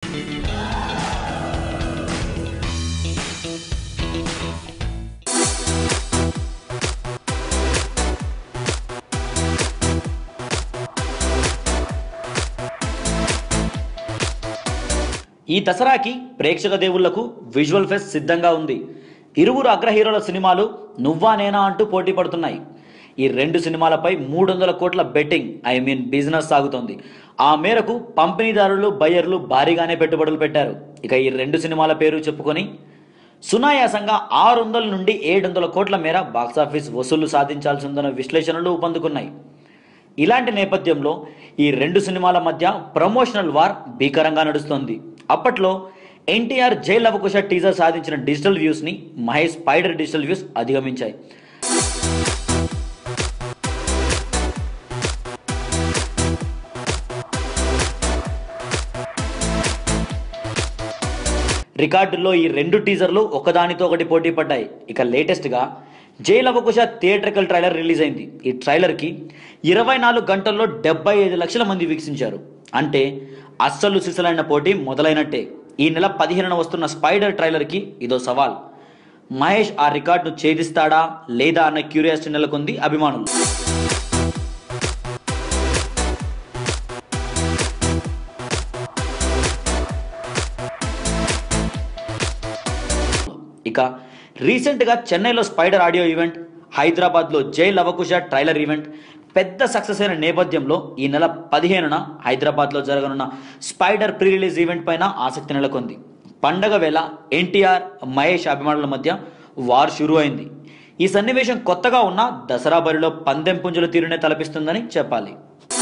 ఈ దసరాకి ప్రేక్షక దేవుళ్లకు విజువల్ ఫెస్ట్ సిద్ధంగా ఉంది ఇరువురు అగ్ర హీరోల సినిమాలు నువ్వా నేనా అంటూ పోటీ పడుతున్నాయి ఈ రెండు సినిమాలపై మూడు వందల కోట్ల బెట్టింగ్ ఐ మీన్ బిజినెస్ సాగుతోంది ఆ మేరకు పంపిణీదారులు బయ్యర్లు భారీగానే పెట్టుబడులు పెట్టారు ఇక ఈ రెండు సినిమాల పేరు చెప్పుకొని సునాయాసంగా ఆరు వందల నుండి ఏడు వందల కోట్ల మేర బాక్సాఫీస్ వసూళ్లు సాధించాల్సి ఉందన్న విశ్లేషణలు ఊపందుకున్నాయి ఇలాంటి నేపథ్యంలో ఈ రెండు సినిమాల మధ్య ప్రమోషనల్ వార్ భీకరంగా నడుస్తోంది అప్పట్లో ఎన్టీఆర్ జై లవకుశ టీజర్ సాధించిన డిజిటల్ వ్యూస్ ని మహేష్ స్పైడర్ డిజిటల్ వ్యూస్ అధిగమించాయి రికార్డుల్లో ఈ రెండు టీజర్లు ఒకదానితో ఒకటి పోటీ పడ్డాయి ఇక లేటెస్ట్గా జై లవకుశ థియేట్రికల్ ట్రైలర్ రిలీజ్ అయింది ఈ ట్రైలర్కి ఇరవై నాలుగు గంటల్లో డెబ్బై ఐదు లక్షల మంది వీక్షించారు అంటే అస్సలు సిసలైన పోటీ మొదలైనట్టే ఈ నెల పదిహేనున వస్తున్న స్పైడర్ ట్రైలర్కి ఇదో సవాల్ మహేష్ ఆ రికార్డును ఛేదిస్తాడా లేదా అన్న క్యూరియాసిటీ నెలకొంది అభిమానులు ఇక రీసెంట్గా చెన్నైలో స్పైడర్ ఆడియో ఈవెంట్ హైదరాబాద్లో జై లవకుశ ట్రైలర్ ఈవెంట్ పెద్ద సక్సెస్ అయిన నేపథ్యంలో ఈ నెల పదిహేనున హైదరాబాద్లో జరగనున్న స్పైడర్ ప్రీ రిలీజ్ ఈవెంట్ పైన ఆసక్తి నెలకొంది పండగ వేళ ఎన్టీఆర్ మహేష్ అభిమానుల మధ్య వార్ షురూ అయింది ఈ సన్నివేశం కొత్తగా ఉన్న దసరా బరిలో పందెం పుంజుల తీరునే తలపిస్తుందని చెప్పాలి